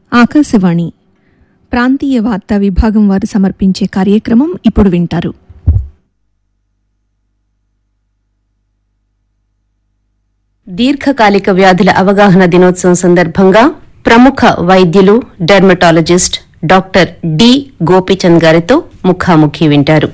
ఆకాశవాణి ప్రాంతీయ వార్తా విభాగం వారు సమర్పించే కార్యక్రమం ఇప్పుడు వింటారు దీర్ఘకాలిక వ్యాధుల అవగాహన దినోత్సవం సందర్భంగా ప్రముఖ వైద్యులు డెర్మటాలజిస్ట్ డాక్టర్ డి గోపీచంద్ గారితో ముఖాముఖి వింటారు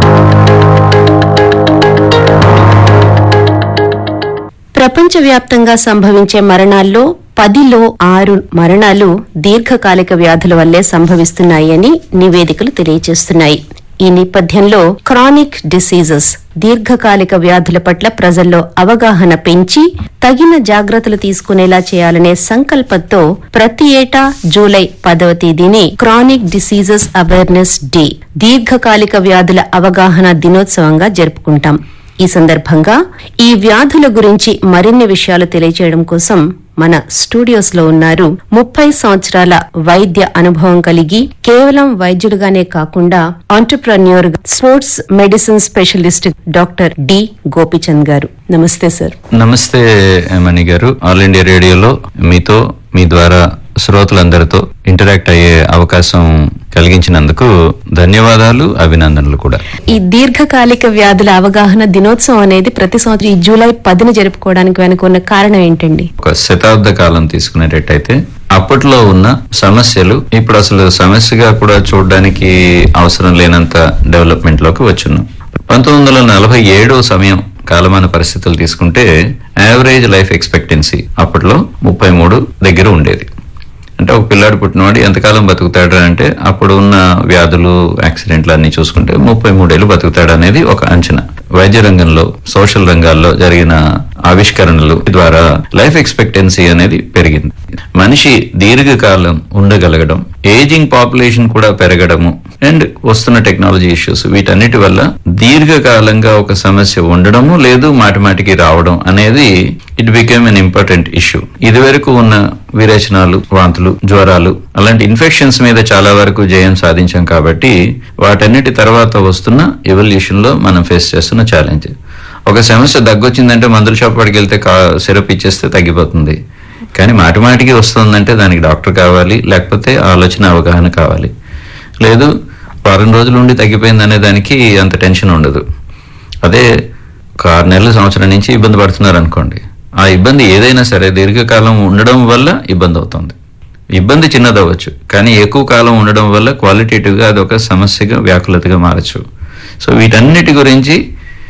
ప్రపంచవ్యాప్తంగా సంభవించే మరణాల్లో పదిలో ఆరు మరణాలు దీర్ఘకాలిక వ్యాధుల వల్లే సంభవిస్తున్నాయని నివేదికలు తెలియజేస్తున్నాయి ఈ నేపథ్యంలో క్రానిక్ డిసీజెస్ దీర్ఘకాలిక వ్యాధుల పట్ల ప్రజల్లో అవగాహన పెంచి తగిన జాగ్రత్తలు తీసుకునేలా చేయాలనే సంకల్పంతో ప్రతి ఏటా జూలై పదవ తేదీని క్రానిక్ డిసీజెస్ అవేర్నెస్ డే దీర్ఘకాలిక వ్యాధుల అవగాహన దినోత్సవంగా జరుపుకుంటాం ఈ సందర్భంగా ఈ వ్యాధుల గురించి మరిన్ని విషయాలు తెలియజేయడం కోసం మన స్టూడియోస్ లో ఉన్నారు ముప్పై సంవత్సరాల వైద్య అనుభవం కలిగి కేవలం వైద్యుడుగానే కాకుండా entrepreneur sports medicine specialist doctor D Gopichand garu నమస్తే సార్ నమస్తే మణి గారు ఆల్ ఇండియా రేడియోలో మీతో మీ ద్వారా శ్రోతలందరితో ఇంటరాక్ట్ అయ్యే అవకాశం కలిగించినందుకు ధన్యవాదాలు అభినందనలు కూడా ఈ దీర్ఘకాలిక వ్యాధుల అవగాహన దినోత్సవం అనేది ప్రతి సంవత్సరం ఈ జూలై పదిన జరుపుకోవడానికి వెనుక ఉన్న కారణం ఏంటండి ఒక శతాబ్ద కాలం తీసుకునేటట్టయితే అప్పట్లో ఉన్న సమస్యలు ఇప్పుడు అసలు సమస్యగా కూడా చూడడానికి అవసరం లేనంత డెవలప్మెంట్ లోకి వచ్చున్నాం పంతొమ్మిది వందల నలభై ఏడో సమయం కాలమాన పరిస్థితులు తీసుకుంటే యావరేజ్ లైఫ్ ఎక్స్పెక్టెన్సీ అప్పట్లో ముప్పై మూడు దగ్గర ఉండేది అంటే ఒక పిల్లాడు పుట్టినవాడు ఎంతకాలం బతుకుతాడు అంటే అప్పుడు ఉన్న వ్యాధులు యాక్సిడెంట్లు అన్ని చూసుకుంటే ముప్పై మూడేళ్లు బతుకుతాడు అనేది ఒక అంచనా వైద్య రంగంలో సోషల్ రంగాల్లో జరిగిన ఆవిష్కరణలు ద్వారా లైఫ్ ఎక్స్పెక్టెన్సీ అనేది పెరిగింది మనిషి దీర్ఘకాలం ఉండగలగడం ఏజింగ్ పాపులేషన్ కూడా పెరగడము అండ్ వస్తున్న టెక్నాలజీ ఇష్యూస్ వీటన్నిటి వల్ల దీర్ఘకాలంగా ఒక సమస్య ఉండడము లేదు మాటిమాటికి రావడం అనేది it became an important issue ఇది వరకు ఉన్న విరేచనాలు వాంతులు జ్వరాలు అలాంటి ఇన్ఫెక్షన్స్ మీద చాలా వరకు జయం సాధించాం కాబట్టి వాటన్నిటి తర్వాత వస్తున్న ఎవల్యూషన్ లో మనం ఫేస్ చేస్తున్న ఛాలెంజ్ ఒక సమస్య దగ్గొచ్చిందంటే మందుల షాప్ వాడికి వెళ్తే సిరప్ ఇచ్చేస్తే తగ్గిపోతుంది కానీ మాటి మాటికి వస్తుందంటే దానికి డాక్టర్ కావాలి లేకపోతే ఆలోచన అవగాహన కావాలి లేదు వారం రోజులు ఉండి తగ్గిపోయిందనే దానికి అంత టెన్షన్ ఉండదు అదే ఒక ఆరు నెలల సంవత్సరం నుంచి ఇబ్బంది పడుతున్నారు అనుకోండి ఆ ఇబ్బంది ఏదైనా సరే దీర్ఘకాలం ఉండడం వల్ల ఇబ్బంది అవుతుంది ఇబ్బంది చిన్నదవ్వచ్చు కానీ ఎక్కువ కాలం ఉండడం వల్ల క్వాలిటేటివ్గా అది ఒక సమస్యగా వ్యాకులతగా మారచ్చు సో వీటన్నిటి గురించి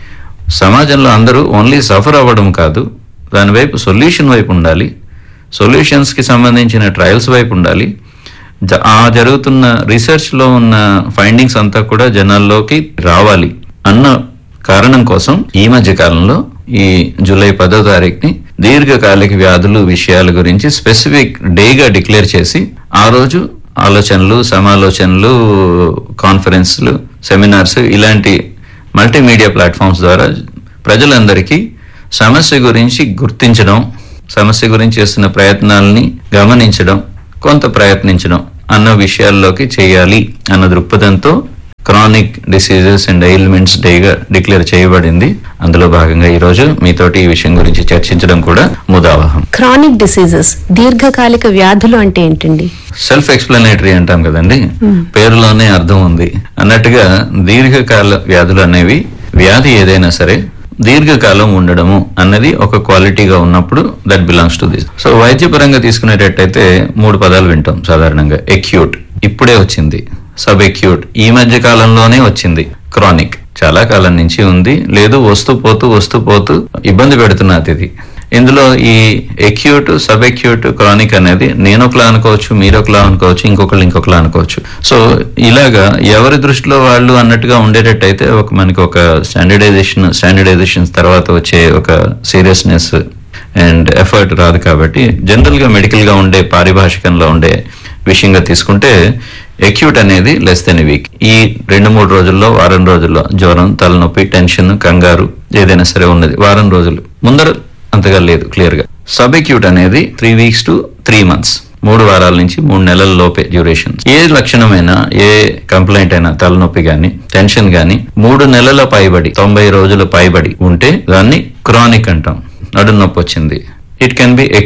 సమాజంలో అందరూ ఓన్లీ సఫర్ అవ్వడం కాదు దాని వైపు సొల్యూషన్ వైపు ఉండాలి సొల్యూషన్స్కి సంబంధించిన ట్రయల్స్ వైపు ఉండాలి జ- ఆ జరుగుతున్న రీసెర్చ్లో ఉన్న ఫైండింగ్స్ అంతా కూడా జనాల్లోకి రావాలి అన్న కారణం కోసం ఈ మధ్య కాలంలో ఈ జూలై పదో తారీఖుని దీర్ఘకాలిక వ్యాధులు విషయాల గురించి స్పెసిఫిక్ డేగా డిక్లేర్ చేసి ఆ రోజు ఆలోచనలు సమాలోచనలు కాన్ఫరెన్స్లు సెమినార్స్ ఇలాంటి మల్టీమీడియా ప్లాట్ఫామ్స్ ద్వారా ప్రజలందరికీ సమస్య గురించి గుర్తించడం సమస్య గురించి చేస్తున్న ప్రయత్నాలని గమనించడం కొంత ప్రయత్నించడం అన్న విషయాల్లోకి చేయాలి అన్న దృక్పథంతో క్రానిక్ డిసీజెస్ అండ్ ఎయిల్మెంట్స్ డేగా డిక్లేర్ చేయబడింది అందులో భాగంగా ఈ రోజు మీతోటి ఈ విషయం గురించి చర్చించడం కూడా ముదావహం క్రానిక్ డిసీజెస్ దీర్ఘకాలిక వ్యాధులు అంటే ఏంటండి సెల్ఫ్ ఎక్స్ప్లెనేటరీ అంటాం కదండి పేరులోనే అర్థం ఉంది అన్నట్టుగా దీర్ఘకాల వ్యాధులు అనేవి వ్యాధి ఏదైనా సరే దీర్ఘకాలం ఉండడము అన్నది ఒక క్వాలిటీగా ఉన్నప్పుడు that belongs to this so వైద్యపరంగా తీసుకునేటట్టయితే మూడు పదాలు వింటాం సాధారణంగా ఎక్యూట్ ఇప్పుడే వచ్చింది సబ్ ఎక్యూట్ ఈ మధ్య కాలంలోనే వచ్చింది క్రానిక్ చాలా కాలం నుంచి ఉంది లేదు వస్తూ పోతూ వస్తూ పోతూ ఇబ్బంది పెడుతున్నది ఇది ఇందులో ఈ ఎక్యూట్ సబ్ ఎక్యూట్ క్రానిక్ అనేది నేను ఒకలా అనుకోవచ్చు మీరు ఒకలా అనుకోవచ్చు ఇంకొకళ్ళు ఇంకొకలా అనుకోవచ్చు సో ఇలాగా ఎవరి దృష్టిలో వాళ్ళు అన్నట్టుగా ఉండేటట్టయితే ఒక మనకి ఒక స్టాండర్డైజేషన్ స్టాండర్డైజేషన్ తర్వాత వచ్చే ఒక సీరియస్నెస్ అండ్ ఎఫర్ట్ రాదు కాబట్టి జనరల్ గా మెడికల్ గా ఉండే పారిభాషికంలో ఉండే విషయంగా తీసుకుంటే ఎక్యూట్ అనేది లెస్ దెన్ వీక్ ఈ రెండు మూడు రోజుల్లో వారం రోజుల్లో జ్వరం తలనొప్పి టెన్షన్ కంగారు ఏదైనా సరే ఉన్నది వారం రోజులు ముందర అంతగా లేదు క్లియర్ గా సబ్ ఎక్యూట్ అనేది three weeks to three months మూడు వారాల నుంచి మూడు నెలల లోపే డ్యూరేషన్ ఏ లక్షణమైనా ఏ కంప్లైంట్ అయినా తలనొప్పి గాని టెన్షన్ గాని మూడు నెలల పైబడి తొంభై రోజుల పైబడి ఉంటే దాన్ని క్రానిక్ అంటాం నడుము నొప్పి వచ్చింది ఇట్ కెన్ బి ఎక్యూట్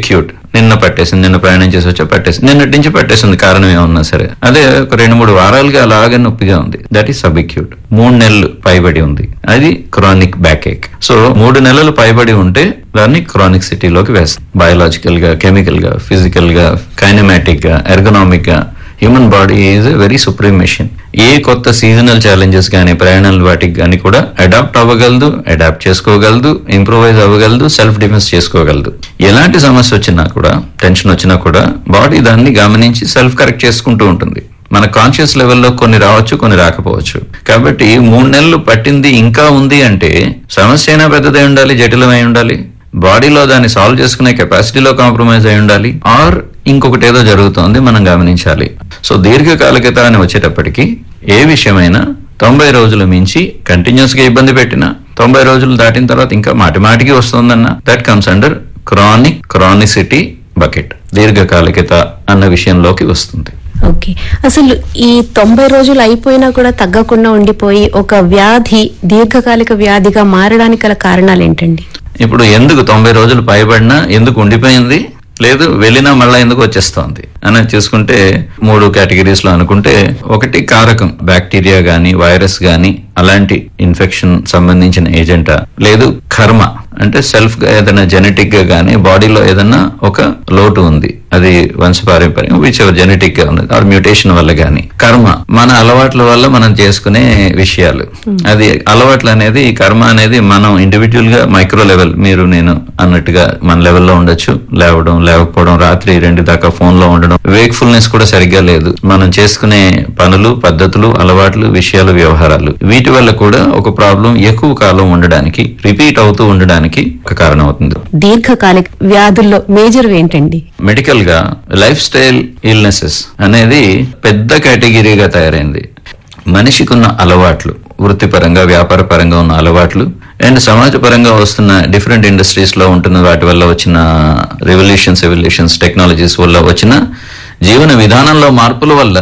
నిన్న పట్టేసింది నిన్న ప్రయాణం చేసి వచ్చా పట్టేసింది నిన్నటి నుంచి పట్టేసింది కారణం ఏమన్నా సరే అదే ఒక రెండు మూడు వారాలుగా అలాగే నొప్పిగా ఉంది దట్ ఈస్ సబ్క్యూట్ మూడు నెలలు పైబడి ఉంది అది క్రానిక్ బ్యాక్ ఏక్ సో మూడు నెలలు పైబడి ఉంటే దాన్ని క్రానిక్ సిటీలోకి వేస్తాం బయోలాజికల్ గా కెమికల్ గా ఫిజికల్ గా కైనమాటిక్ గా ఎర్గనామిక్ గా human body is a very supreme machine ఏ కొత్త సీజనల్ ఛాలెంజెస్ కానీ ప్రయాణాల వాటికి కానీ కూడా అడాప్ట్ అవ్వగలదు అడాప్ట్ చేసుకోగలదు ఇంప్రూవైజ్ అవ్వగలదు సెల్ఫ్ డిఫెన్స్ చేసుకోగలదు ఎలాంటి సమస్య వచ్చినా కూడా టెన్షన్ వచ్చినా కూడా బాడీ దాన్ని గమనించి సెల్ఫ్ కరెక్ట్ చేసుకుంటూ ఉంటుంది మన కాన్షియస్ లెవెల్లో కొన్ని రావచ్చు కొన్ని రాకపోవచ్చు కాబట్టి మూడు నెలలు పట్టింది ఇంకా ఉంది అంటే సమస్య అయినా పెద్దదై ఉండాలి జటిలమై ఉండాలి బాడీలో దాన్ని సాల్వ్ చేసుకునే కెపాసిటీలో కాంప్రమైజ్ అయి ఉండాలి ఆర్ ఇంకొకటి ఏదో జరుగుతోంది మనం గమనించాలి సో దీర్ఘకాలికత అని వచ్చేటప్పటికి ఏ విషయమైనా తొంభై రోజులు మించి కంటిన్యూస్ గా ఇబ్బంది పెట్టినా తొంభై రోజులు దాటిన తర్వాత ఇంకా మాటి మాటికి వస్తుందన్న that comes under chronic chronicity bucket దీర్ఘకాలికత అన్న విషయంలోకి వస్తుంది ఓకే అసలు ఈ తొంభై రోజులు అయిపోయినా కూడా తగ్గకుండా ఉండిపోయి ఒక వ్యాధి దీర్ఘకాలిక వ్యాధిగా మారడానికి గల కారణాలు ఏంటండి ఇప్పుడు ఎందుకు తొంభై రోజులు పైబడినా ఎందుకు ఉండిపోయింది లేదు వెళ్ళినా మళ్ళా ఎందుకు వచ్చేస్తోంది అని చూసుకుంటే మూడు కేటగిరీస్ లో అనుకుంటే ఒకటి కారకం బ్యాక్టీరియా గాని వైరస్ గాని అలాంటి ఇన్ఫెక్షన్ సంబంధించిన ఏజెంటా లేదు కర్మ అంటే సెల్ఫ్ గా ఏదైనా జెనెటిక్ గా గానీ బాడీలో ఏదైనా ఒక లోటు ఉంది అది వంశపారంపర్యం విచ్ ఎవర్ జెనెటిక్ గా ఉంది ఆర్ మ్యూటేషన్ వల్ల గానీ కర్మ మన అలవాట్ల వల్ల మనం చేసుకునే విషయాలు అది అలవాట్లు అనేది ఈ కర్మ అనేది మనం ఇండివిజువల్ గా మైక్రో లెవెల్ మీరు నేను అన్నట్టుగా మన లెవెల్లో ఉండొచ్చు లేవడం లేకపోవడం రాత్రి రెండు దాకా ఫోన్ లో ఉండడం వేక్ఫుల్నెస్ కూడా సరిగ్గా లేదు మనం చేసుకునే పనులు పద్ధతులు అలవాట్లు విషయాలు వ్యవహారాలు వీటి వల్ల కూడా ఒక ప్రాబ్లం ఎక్కువ కాలం ఉండడానికి రిపీట్ అవుతూ ఉండడానికి ఒక కారణం అవుతుంది దీర్ఘకాలిక వ్యాధుల్లో మేజర్ ఏంటండి మెడికల్ గా లైఫ్ స్టైల్ ఇల్నెసెస్ అనేది పెద్ద కేటగిరీగా తయారైంది మనిషికి ఉన్న అలవాట్లు వృత్తిపరంగా వ్యాపార పరంగా ఉన్న అలవాట్లు అండ్ సమాజ పరంగా వస్తున్న డిఫరెంట్ ఇండస్ట్రీస్ లో ఉంటున్న వాటి వల్ల వచ్చిన రెవల్యూషన్స్ ఎవల్యూషన్స్ టెక్నాలజీస్ వల్ల వచ్చిన జీవన విధానంలో మార్పుల వల్ల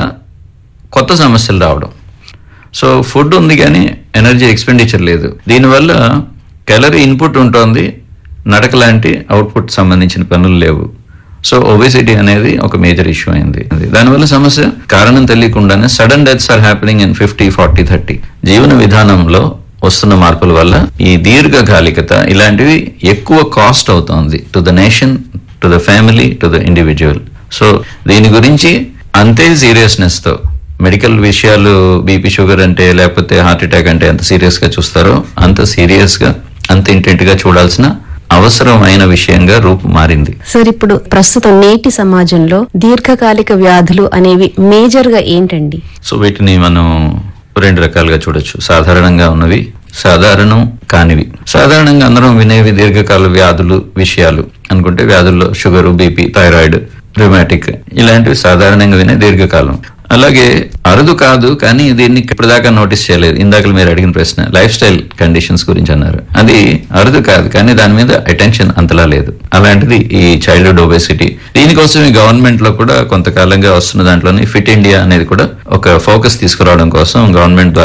కొత్త సమస్యలు రావడం సో ఫుడ్ ఉంది కానీ ఎనర్జీ ఎక్స్పెండిచర్ లేదు దీనివల్ల క్యాలరీ ఇన్పుట్ ఉంటుంది నడక లాంటి అవుట్పుట్ సంబంధించిన పనులు లేవు సో ఒబేసిటీ అనేది ఒక మేజర్ ఇష్యూ అయింది అది దానివల్ల సమస్య కారణం తెలియకుండానే sudden deaths are happening in fifty forty thirty జీవన విధానంలో వస్తున్న మార్పుల వల్ల ఈ దీర్ఘకాలికత ఇలాంటివి ఎక్కువ కాస్ట్ అవుతోంది to the nation to the family to the individual so దీని గురించి అంతే సీరియస్నెస్ తో మెడికల్ విషయాలు బీపీ షుగర్ అంటే లేకపోతే హార్ట్ అటాక్ అంటే ఎంత సీరియస్ గా చూస్తారో అంత సీరియస్ గా అంత ఇంటెంట్ గా చూడాల్సిన అవసరమైన విషయంగా రూపు మారింది సార్ ఇప్పుడు ప్రస్తుతం నేటి సమాజంలో దీర్ఘకాలిక వ్యాధులు అనేవి మేజర్ గా ఏంటండి సో వీటిని మనం రెండు రకాలుగా చూడొచ్చు సాధారణంగా ఉన్నవి సాధారణం కానివి సాధారణంగా అందరం వినేవి దీర్ఘకాల వ్యాధులు విషయాలు అనుకుంటే వ్యాధుల్లో షుగర్ బీపీ థైరాయిడ్ రుమాటిక్ ఇలాంటివి సాధారణంగా వినే దీర్ఘకాలం అలాగే అరుదు కాదు కానీ దీన్ని ఇప్పటిదాకా నోటీస్ చేయలేదు ఇందాక మీరు అడిగిన ప్రశ్న లైఫ్ స్టైల్ కండిషన్స్ గురించి అన్నారు అది అరుదు కాదు కానీ దాని మీద అటెన్షన్ అంతలా లేదు అలాంటిది ఈ చైల్డ్హుడ్ ఒబేసిటీ దీనికోసం ఈ గవర్నమెంట్ లో కూడా కొంతకాలంగా వస్తున్న దాంట్లోని ఫిట్ ఇండియా అనేది కూడా ఒక ఫోకస్ తీసుకురావడం కోసం గవర్నమెంట్